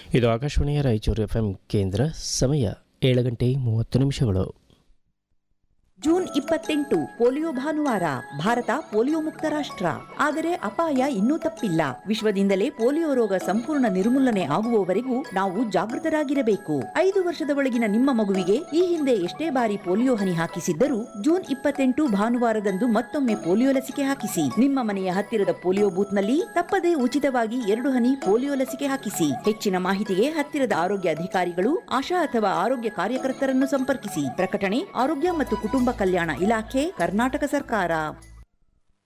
ಇದು ಆಕಾಶವಾಣಿಯ Raichur F M ಕೇಂದ್ರ ಸಮಯ ಏಳು ಗಂಟೆ ಮೂವತ್ತು ನಿಮಿಷಗಳು ಜೂನ್ ಇಪ್ಪತ್ತೆಂಟು ಪೋಲಿಯೋ ಭಾನುವಾರ ಭಾರತ ಪೋಲಿಯೋ ಮುಕ್ತ ರಾಷ್ಟ್ರ ಆದರೆ ಅಪಾಯ ಇನ್ನೂ ತಪ್ಪಿಲ್ಲ ವಿಶ್ವದಿಂದಲೇ ಪೋಲಿಯೋ ರೋಗ ಸಂಪೂರ್ಣ ನಿರ್ಮೂಲನೆ ಆಗುವವರೆಗೂ ನಾವು ಜಾಗೃತರಾಗಿರಬೇಕು ಐದು ವರ್ಷದ ಒಳಗಿನ ನಿಮ್ಮ ಮಗುವಿಗೆ ಈ ಹಿಂದೆ ಎಷ್ಟೇ ಬಾರಿ ಪೋಲಿಯೋ ಹನಿ ಹಾಕಿಸಿದ್ದರೂ ಜೂನ್ ಇಪ್ಪತ್ತೆಂಟು ಭಾನುವಾರದಂದು ಮತ್ತೊಮ್ಮೆ ಪೋಲಿಯೋ ಲಸಿಕೆ ಹಾಕಿಸಿ ನಿಮ್ಮ ಮನೆಯ ಹತ್ತಿರದ ಪೋಲಿಯೋ ಬೂತ್ನಲ್ಲಿ ತಪ್ಪದೇ ಉಚಿತವಾಗಿ ಎರಡು ಹನಿ ಪೋಲಿಯೋ ಲಸಿಕೆ ಹಾಕಿಸಿ ಹೆಚ್ಚಿನ ಮಾಹಿತಿಗೆ ಹತ್ತಿರದ ಆರೋಗ್ಯ ಅಧಿಕಾರಿಗಳು ಆಶಾ ಅಥವಾ ಆರೋಗ್ಯ ಕಾರ್ಯಕರ್ತರನ್ನು ಸಂಪರ್ಕಿಸಿ ಪ್ರಕಟಣೆ ಆರೋಗ್ಯ ಮತ್ತು ಕುಟುಂಬ ಕಲ್ಯಾಣ ಇಲಾಖೆ ಕರ್ನಾಟಕ ಸರ್ಕಾರ